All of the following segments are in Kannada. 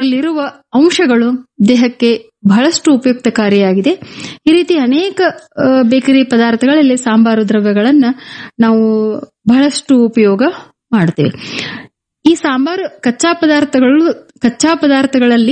ಇದರಲ್ಲಿರುವ ಅಂಶಗಳು ದೇಹಕ್ಕೆ ಬಹಳಷ್ಟು ಉಪಯುಕ್ತಕಾರಿಯಾಗಿದೆ ಈ ರೀತಿ ಅನೇಕ ಆ, ಬೇಕರಿ ಪದಾರ್ಥಗಳಲ್ಲಿ ಸಾಂಬಾರು ದ್ರವ್ಯಗಳನ್ನ ನಾವು ಬಹಳಷ್ಟು ಉಪಯೋಗ ಮಾಡ್ತೇವೆ ಈ ಸಾಂಬಾರು ಕಚ್ಚಾ ಪದಾರ್ಥಗಳು ಕಚ್ಚಾ ಪದಾರ್ಥಗಳಲ್ಲಿ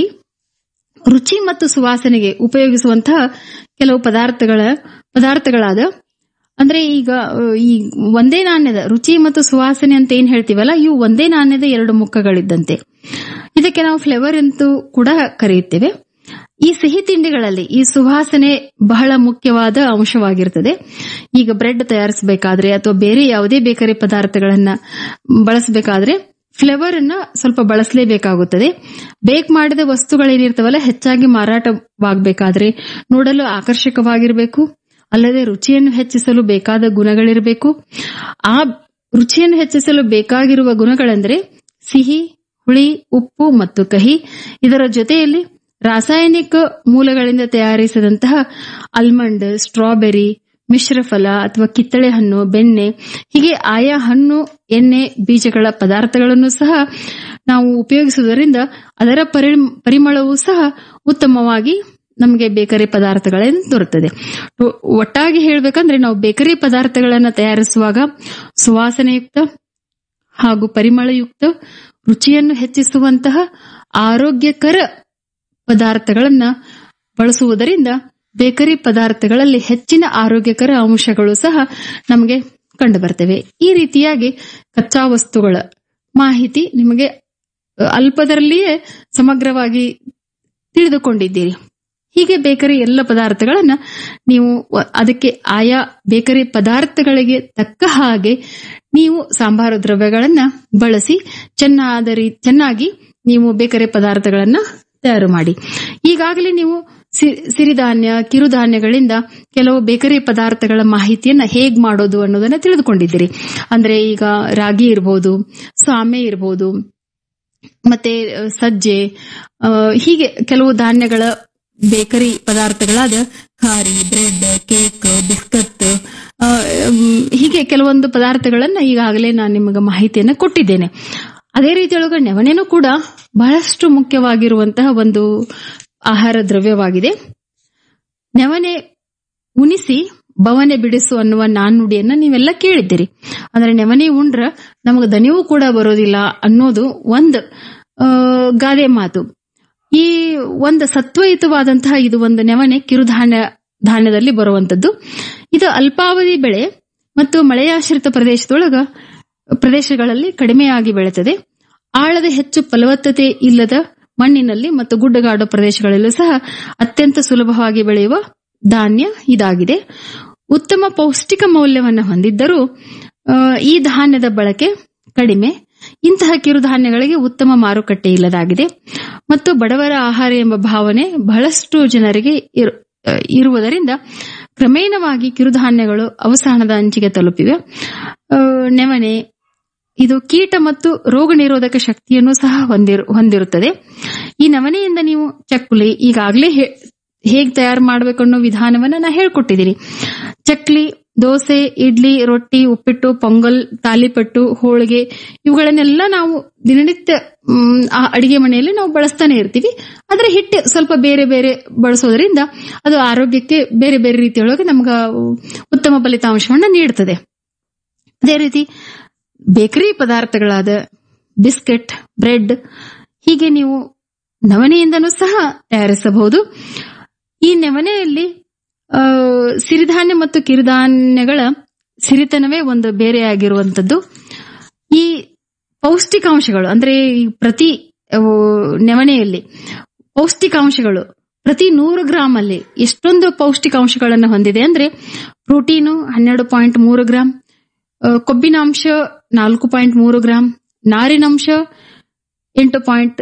ರುಚಿ ಮತ್ತು ಸುವಾಸನೆಗೆ ಉಪಯೋಗಿಸುವಂತಹ ಕೆಲವು ಪದಾರ್ಥಗಳ ಪದಾರ್ಥಗಳಾದ ಅಂದ್ರೆ ಈಗ ಆ, ಈ ಒಂದೇ ನಾಣ್ಯದ ರುಚಿ ಮತ್ತು ಸುವಾಸನೆ ಅಂತ ಏನ್ ಹೇಳ್ತೀವಲ್ಲ ಇವು ಒಂದೇ ನಾಣ್ಯದ ಎರಡು ಮುಖಗಳಿದ್ದಂತೆ ಇದಕ್ಕೆ ನಾವು ಫ್ಲೇವರ್ ಅಂತೂ ಕೂಡ ಕರೆಯುತ್ತೇವೆ ಈ ಸಿಹಿ ತಿಂಡಿಗಳಲ್ಲಿ ಈ ಸುವಾಸನೆ ಬಹಳ ಮುಖ್ಯವಾದ ಅಂಶವಾಗಿರ್ತದೆ ಈಗ ಬ್ರೆಡ್ ತಯಾರಿಸಬೇಕಾದ್ರೆ ಅಥವಾ ಬೇರೆ ಯಾವುದೇ ಬೇಕರಿ ಪದಾರ್ಥಗಳನ್ನ ಬಳಸಬೇಕಾದ್ರೆ ಫ್ಲೇವರ್ ಅನ್ನ ಸ್ವಲ್ಪ ಬಳಸಲೇಬೇಕಾಗುತ್ತದೆ ಬೇಕ್ ಮಾಡಿದ ವಸ್ತುಗಳೇನಿರ್ತಾವಲ್ಲ ಹೆಚ್ಚಾಗಿ ಮಾರಾಟವಾಗಬೇಕಾದ್ರೆ ನೋಡಲು ಆಕರ್ಷಕವಾಗಿರಬೇಕು ಅಲ್ಲದೆ ರುಚಿಯನ್ನು ಹೆಚ್ಚಿಸಲು ಬೇಕಾದ ಗುಣಗಳಿರಬೇಕು ಆ ರುಚಿಯನ್ನು ಹೆಚ್ಚಿಸಲು ಬೇಕಾಗಿರುವ ಗುಣಗಳೆಂದರೆ ಸಿಹಿ ಹುಳಿ ಉಪ್ಪು ಮತ್ತು ಕಹಿ ಇದರ ಜೊತೆಯಲ್ಲಿ ರಾಸಾಯನಿಕ ಮೂಲಗಳಿಂದ ತಯಾರಿಸಿದಂತಹ ಆಲ್ಮಂಡ್ ಸ್ಟ್ರಾಬೆರಿ ಮಿಶ್ರಫಲ ಅಥವಾ ಕಿತ್ತಳೆ ಹಣ್ಣು ಬೆಣ್ಣೆ ಹೀಗೆ ಆಯಾ ಹಣ್ಣು ಎಣ್ಣೆ ಬೀಜಗಳ ಪದಾರ್ಥಗಳನ್ನು ಸಹ ನಾವು ಉಪಯೋಗಿಸುವುದರಿಂದ ಅದರ ಪರಿ- ಪರಿಮಳವೂ ಸಹ ಉತ್ತಮವಾಗಿ ನಮಗೆ ಬೇಕರಿ ಪದಾರ್ಥಗಳಿಂದ ದೊರೆತದೆ ಒ- ಒಟ್ಟಾಗಿ ಹೇಳ್ಬೇಕಂದ್ರೆ ನಾವು ಬೇಕರಿ ಪದಾರ್ಥಗಳನ್ನು ತಯಾರಿಸುವಾಗ ಸುವಾಸನೆಯುಕ್ತ ಹಾಗೂ ಪರಿಮಳಯುಕ್ತ ರುಚಿಯನ್ನು ಹೆಚ್ಚಿಸುವಂತಹ ಆರೋಗ್ಯಕರ ಪದಾರ್ಥಗಳನ್ನ ಬಳಸುವುದರಿಂದ ಬೇಕರಿ ಪದಾರ್ಥಗಳಲ್ಲಿ ಹೆಚ್ಚಿನ ಆರೋಗ್ಯಕರ ಅಂಶಗಳು ಸಹ ನಮಗೆ ಕಂಡು ಬರ್ತವೆ ಈ ರೀತಿಯಾಗಿ ಕಚ್ಚಾ ವಸ್ತುಗಳ ಮಾಹಿತಿ ನಿಮಗೆ ಅ, ಅಲ್ಪದರಲ್ಲಿಯೇ ಸಮಗ್ರವಾಗಿ ತಿಳಿದುಕೊಂಡಿದ್ದೀರಿ ಹೀಗೆ ಬೇಕರಿ ಎಲ್ಲ ಪದಾರ್ಥಗಳನ್ನ ನೀವು ವ- ಅದಕ್ಕೆ ಆಯಾ ಬೇಕರಿ ಪದಾರ್ಥಗಳಿಗೆ ತಕ್ಕ ಹಾಗೆ ನೀವು ಸಾಂಬಾರು ದ್ರವ್ಯಗಳನ್ನ ಬಳಸಿ ಚೆನ್ನಾದ ರೀ ಚೆನ್ನಾಗಿ ನೀವು ಬೇಕರಿ ಪದಾರ್ಥಗಳನ್ನ ತಯಾರು ಮಾಡಿ ಈಗಾಗಲೇ ನೀವು ಸಿ- ಸಿರಿಧಾನ್ಯ ಕಿರುಧಾನ್ಯಗಳಿಂದ ಕೆಲವು ಬೇಕರಿ ಪದಾರ್ಥಗಳ ಮಾಹಿತಿಯನ್ನ ಹೇಗ್ ಮಾಡೋದು ಅನ್ನೋದನ್ನ ತಿಳಿದುಕೊಂಡಿದ್ದೀರಿ ಅಂದ್ರೆ ಈಗ ರಾಗಿ ಇರಬಹುದು ಸಾಮೆ ಇರಬಹುದು ಮತ್ತೆ ಅ, ಸಜ್ಜೆ ಆ, ಹೀಗೆ ಕೆಲವು ಧಾನ್ಯಗಳ ಬೇಕರಿ ಪದಾರ್ಥಗಳಾದ ಖಾರಿ ಬ್ರೆಡ್ ಕೇಕ್ ಬಿಸ್ಕತ್ ಆ, ಮ್, ಹೀಗೆ ಕೆಲವೊಂದು ಪದಾರ್ಥಗಳನ್ನ ಈಗಾಗಲೇ ನಾನು ನಿಮಗೆ ಮಾಹಿತಿಯನ್ನ ಕೊಟ್ಟಿದ್ದೇನೆ ಅದೇ ರೀತಿಯೊಳಗ ನೆವಣೆನೂ ಕೂಡ ಬಹಳಷ್ಟು ಮುಖ್ಯವಾಗಿರುವಂತಹ ಒಂದು ಆಹಾರ ದ್ರವ್ಯವಾಗಿದೆ ನೆವನೆ ಉಣಿಸಿ ಬವನೆ ಬಿಡಿಸು ಅನ್ನುವ ನಾಣ್ಣುಡಿಯನ್ನ ನೀವೆಲ್ಲ ಕೇಳಿದ್ದೀರಿ ಅಂದ್ರೆ ನೆವನೆ ಉಂಡ್ರ ನಮಗೆ ದನಿವೂ ಕೂಡ ಬರೋದಿಲ್ಲ ಅನ್ನೋದು ಒಂದು ಆ, ಗಾದೆ ಮಾತು ಈ ಒಂದು ಸತ್ವಯುತವಾದಂತಹ ಇದು ಒಂದು ನೆವನೆ ಕಿರುಧಾನ್ಯ ಧಾನ್ಯದಲ್ಲಿ ಬರುವಂತದ್ದು ಇದು ಅಲ್ಪಾವಧಿ ಬೆಳೆ ಮತ್ತು ಮಳೆಯಾಶ್ರಿತ ಪ್ರದೇಶದೊಳಗ ಪ್ರದೇಶಗಳಲ್ಲಿ ಕಡಿಮೆಯಾಗಿ ಬೆಳೆಯುತ್ತದೆ ಆಳದ ಹೆಚ್ಚು ಫಲವತ್ತತೆ ಇಲ್ಲದ ಮಣ್ಣಿನಲ್ಲಿ ಮತ್ತು ಗುಡ್ಡಗಾಡು ಪ್ರದೇಶಗಳಲ್ಲೂ ಸಹ ಅತ್ಯಂತ ಸುಲಭವಾಗಿ ಬೆಳೆಯುವ ಧಾನ್ಯ ಇದಾಗಿದೆ ಉತ್ತಮ ಪೌಷ್ಟಿಕ ಮೌಲ್ಯವನ್ನು ಹೊಂದಿದ್ದರೂ ಆ, ಈ ಧಾನ್ಯದ ಬಳಕೆ ಕಡಿಮೆ ಇಂತಹ ಕಿರುಧಾನ್ಯಗಳಿಗೆ ಉತ್ತಮ ಮಾರುಕಟ್ಟೆ ಇಲ್ಲದಾಗಿದೆ ಮತ್ತು ಬಡವರ ಆಹಾರ ಎಂಬ ಭಾವನೆ ಬಹಳಷ್ಟು ಜನರಿಗೆ ಇರು- ಆ, ಇರುವುದರಿಂದ ಕ್ರಮೇಣವಾಗಿ ಕಿರುಧಾನ್ಯಗಳು ಅವಸಾನದ ಅಂಚಿಗೆ ತಲುಪಿವೆ ಆ, ನೆವನೆ ಇದು ಕೀಟ ಮತ್ತು ರೋಗ ನಿರೋಧಕ ಶಕ್ತಿಯನ್ನು ಸಹ ಹೊಂದಿರು ಹೊಂದಿರುತ್ತದೆ ಈ ನವನೆಯಿಂದ ನೀವು ಚಕ್ಕುಲಿ ಈಗಾಗಲೇ ಹೇಗೆ ತಯಾರು ಮಾಡಬೇಕು ಅನ್ನೋ ವಿಧಾನವನ್ನ ನಾ ಹೇಳ್ಕೊಟ್ಟಿದ್ದೀನಿ ಚಕ್ಲಿ ದೋಸೆ ಇಡ್ಲಿ ರೊಟ್ಟಿ ಉಪ್ಪಿಟ್ಟು ಪೊಂಗಲ್ ತಾಲಿಪಟ್ಟು ಹೋಳಿಗೆ ಇವುಗಳನ್ನೆಲ್ಲ ನಾವು ದಿನನಿತ್ಯ ಮ್, ಆ ಅಡಿಗೆ ಮನೆಯಲ್ಲಿ ನಾವು ಬಳಸ್ತಾನೆ ಇರ್ತೀವಿ ಆದ್ರೆ ಹಿಟ್ಟು ಸ್ವಲ್ಪ ಬೇರೆ ಬೇರೆ ಬಳಸೋದ್ರಿಂದ ಅದು ಆರೋಗ್ಯಕ್ಕೆ ಬೇರೆ ಬೇರೆ ರೀತಿಯೊಳಗೆ ನಮ್ಗ ಉತ್ತಮ ಫಲಿತಾಂಶವನ್ನ ನೀಡುತ್ತದೆ ಅದೇ ರೀತಿ ಬೇಕರಿ ಪದಾರ್ಥಗಳಾದ ಬಿಸ್ಕೆಟ್ ಬ್ರೆಡ್ ಹೀಗೆ ನೀವು ನವನೆಯಿಂದನೂ ಸಹ ತಯಾರಿಸಬಹುದು ಈ ನವನೆಯಲ್ಲಿ ಆ, ಸಿರಿಧಾನ್ಯ ಮತ್ತು ಕಿರುಧಾನ್ಯಗಳ ಸಿರಿತನವೇ ಒಂದು ಬೇರೆಯಾಗಿರುವಂತದ್ದು ಈ ಪೌಷ್ಟಿಕಾಂಶಗಳು ಅಂದ್ರೆ ಈ ಪ್ರತಿ ಆ, ನೆವನೆಯಲ್ಲಿ ಪೌಷ್ಟಿಕಾಂಶಗಳು ಪ್ರತಿ ನೂರು ಗ್ರಾಮ್ ಅಲ್ಲಿ ಎಷ್ಟೊಂದು ಪೌಷ್ಟಿಕಾಂಶಗಳನ್ನು ಹೊಂದಿದೆ ಅಂದ್ರೆ ಪ್ರೋಟೀನು ಹನ್ನೆರಡು ಪಾಯಿಂಟ್ ಮೂರು ಗ್ರಾಂ ಆ, ಕೊಬ್ಬಿನಾಂಶ ನಾಲ್ಕು ಪಾಯಿಂಟ್ ಮೂರು ಗ್ರಾಂ ನಾರಿನಂಶ ಎಂಟು ಪಾಯಿಂಟ್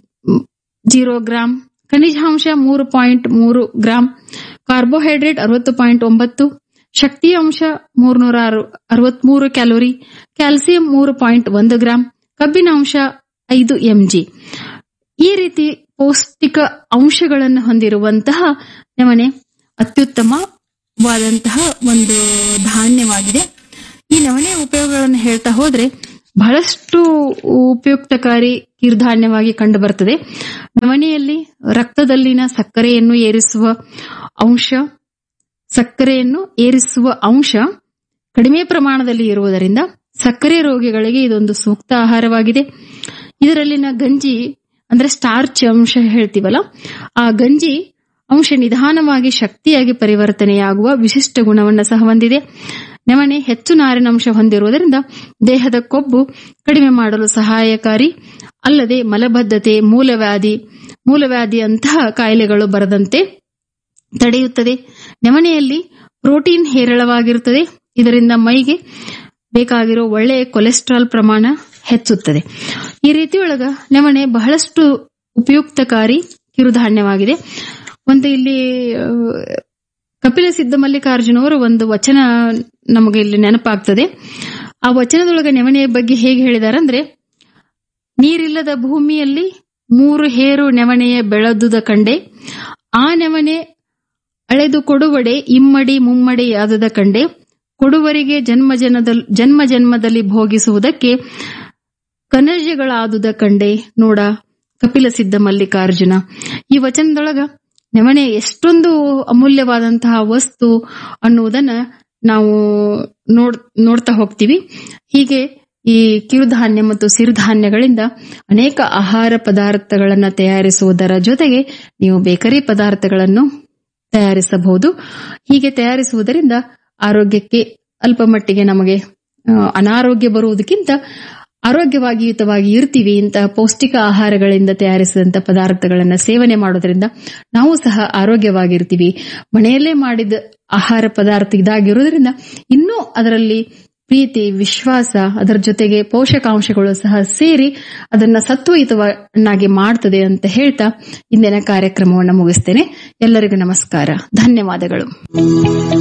ಜೀರೋ ಗ್ರಾಂ ಖನಿಜಾಂಶ ಮೂರು ಪಾಯಿಂಟ್ ಮೂರು ಗ್ರಾಂ ಕಾರ್ಬೋಹೈಡ್ರೇಟ್ ಅರವತ್ತು ಪಾಯಿಂಟ್ ಒಂಬತ್ತು ಶಕ್ತಿ ಅಂಶ ಮೂರ್ನೂರ ಅರವತ್ಮೂರು ಕ್ಯಾಲೋರಿ ಕ್ಯಾಲ್ಸಿಯಂ ಮೂರು ಪಾಯಿಂಟ್ ಒಂದು ಗ್ರಾಂ ಕಬ್ಬಿನಾಂಶ ಐದು ಎಂಜಿ ಈ ರೀತಿ ಪೌಷ್ಟಿಕ ಅಂಶಗಳನ್ನು ಹೊಂದಿರುವಂತಹ ನವಣೆ ಅತ್ಯುತ್ತಮವಾದಂತಹ ಒಂದು ಧಾನ್ಯವಾಗಿದೆ ಈ ನವಣೆಯ ಉಪಯೋಗಗಳನ್ನು ಹೇಳ್ತಾ ಹೋದ್ರೆ ಬಹಳಷ್ಟು ಉಪಯುಕ್ತಕಾರಿ ಕಿರುಧಾನ್ಯವಾಗಿ ಕಂಡುಬರುತ್ತದೆ ನವಣೆಯಲ್ಲಿ ರಕ್ತದಲ್ಲಿನ ಸಕ್ಕರೆಯನ್ನು ಏರಿಸುವ ಅಂಶ ಸಕ್ಕರೆಯನ್ನು ಏರಿಸುವ ಅಂಶ ಕಡಿಮೆ ಪ್ರಮಾಣದಲ್ಲಿ ಇರುವುದರಿಂದ ಸಕ್ಕರೆ ರೋಗಿಗಳಿಗೆ ಇದೊಂದು ಸೂಕ್ತ ಆಹಾರವಾಗಿದೆ ಇದರಲ್ಲಿನ ಗಂಜಿ ಅಂದ್ರೆ ಸ್ಟಾರ್ಚ್ ಅಂಶ ಹೇಳ್ತೀವಲ್ಲ ಆ ಗಂಜಿ ಅಂಶ ನಿಧಾನವಾಗಿ ಶಕ್ತಿಯಾಗಿ ಪರಿವರ್ತನೆಯಾಗುವ ವಿಶಿಷ್ಟ ಗುಣವನ್ನು ಸಹ ಹೊಂದಿದೆ ನವಣೆ ಹೆಚ್ಚು ನಾರಿನಂಶ ಹೊಂದಿರುವುದರಿಂದ ದೇಹದ ಕೊಬ್ಬು ಕಡಿಮೆ ಮಾಡಲು ಸಹಾಯಕಾರಿ ಅಲ್ಲದೆ ಮಲಬದ್ಧತೆ ಮೂಲವ್ಯಾಧಿ ಮೂಲವ್ಯಾಧಿಯಂತಹ ಕಾಯಿಲೆಗಳು ಬರದಂತೆ ತಡೆಯುತ್ತದೆ ನವಣೆಯಲ್ಲಿ ಪ್ರೋಟೀನ್ ಹೇರಳವಾಗಿರುತ್ತದೆ ಇದರಿಂದ ಮೈಗೆ ಬೇಕಾಗಿರೋ ಒಳ್ಳೆಯ ಕೊಲೆಸ್ಟ್ರಾಲ್ ಪ್ರಮಾಣ ಹೆಚ್ಚುತ್ತದೆ ಈ ರೀತಿಯೊಳಗ ನವಣೆ ಬಹಳಷ್ಟು ಉಪಯುಕ್ತಕಾರಿ ಕಿರುಧಾನ್ಯವಾಗಿದೆ ಒಂದು ಇಲ್ಲಿ ಆ, ಕಪಿಲ ಸಿದ್ಧ ಮಲ್ಲಿಕಾರ್ಜುನವರು ಒಂದು ವಚನ ನಮಗೆ ಇಲ್ಲಿ ನೆನಪಾಗ್ತದೆ ಆ ವಚನದೊಳಗೆ ನೆವಣೆಯ ಬಗ್ಗೆ ಹೇಗೆ ಹೇಳಿದಾರಂದ್ರೆ ನೀರಿಲ್ಲದ ಭೂಮಿಯಲ್ಲಿ ಮೂರು ಹೇರು ನೆವಣೆಯ ಬೆಳೆದುದ ಕಂಡೆ ಆ ನೆವಣೆ ಅಳೆದು ಕೊಡುವಡೆ ಇಮ್ಮಡಿ ಮುಮ್ಮಡಿ ಆದದ ಕಂಡೆ ಕೊಡುವರಿಗೆ ಜನ್ಮ ಜನದಲ್ಲಿ ಜನ್ಮ ಜನ್ಮದಲ್ಲಿ ಭೋಗಿಸುವುದಕ್ಕೆ ಕನರ್ಜಗಳಾದುದ ಕಂಡೆ ನೋಡ ಕಪಿಲ ಸಿದ್ಧ ಮಲ್ಲಿಕಾರ್ಜುನ ಈ ವಚನದೊಳಗ ನವಣೆ ಎಷ್ಟೊಂದು ಅಮೂಲ್ಯವಾದಂತಹ ವಸ್ತು ಅನ್ನುವುದನ್ನ ನಾವು ನೋಡ್ ನೋಡ್ತಾ ಹೋಗ್ತೀವಿ ಹೀಗೆ ಈ ಕಿರುಧಾನ್ಯ ಮತ್ತು ಸಿರುಧಾನ್ಯಗಳಿಂದ ಅನೇಕ ಆಹಾರ ಪದಾರ್ಥಗಳನ್ನ ತಯಾರಿಸುವುದರ ಜೊತೆಗೆ ನೀವು ಬೇಕರಿ ಪದಾರ್ಥಗಳನ್ನು ತಯಾರಿಸಬಹುದು ಹೀಗೆ ತಯಾರಿಸುವುದರಿಂದ ಆರೋಗ್ಯಕ್ಕೆ ಅಲ್ಪ ಮಟ್ಟಿಗೆ ನಮಗೆ ಆ, ಅನಾರೋಗ್ಯ ಬರುವುದಕ್ಕಿಂತ ಆರೋಗ್ಯವಾಗಿಯುತವಾಗಿ ಇರ್ತೀವಿ ಇಂತಹ ಪೌಷ್ಟಿಕ ಆಹಾರಗಳಿಂದ ತಯಾರಿಸಿದಂತ ಪದಾರ್ಥಗಳನ್ನ ಸೇವನೆ ಮಾಡೋದ್ರಿಂದ ನಾವು ಸಹ ಆರೋಗ್ಯವಾಗಿರ್ತೀವಿ ಮನೆಯಲ್ಲೇ ಮಾಡಿದ ಆಹಾರ ಪದಾರ್ಥ ಇದಾಗಿರೋದ್ರಿಂದ ಇನ್ನೂ ಅದರಲ್ಲಿ ಪ್ರೀತಿ ವಿಶ್ವಾಸ ಅದರ ಜೊತೆಗೆ ಪೋಷಕಾಂಶಗಳು ಸಹ ಸೇರಿ ಅದನ್ನ ಸತ್ವಯುತವನ್ನಾಗಿ ಮಾಡ್ತದೆ ಅಂತ ಹೇಳ್ತಾ ಇಂದಿನ ಕಾರ್ಯಕ್ರಮವನ್ನು ಮುಗಿಸ್ತೇನೆ ಎಲ್ಲರಿಗೂ ನಮಸ್ಕಾರ ಧನ್ಯವಾದಗಳು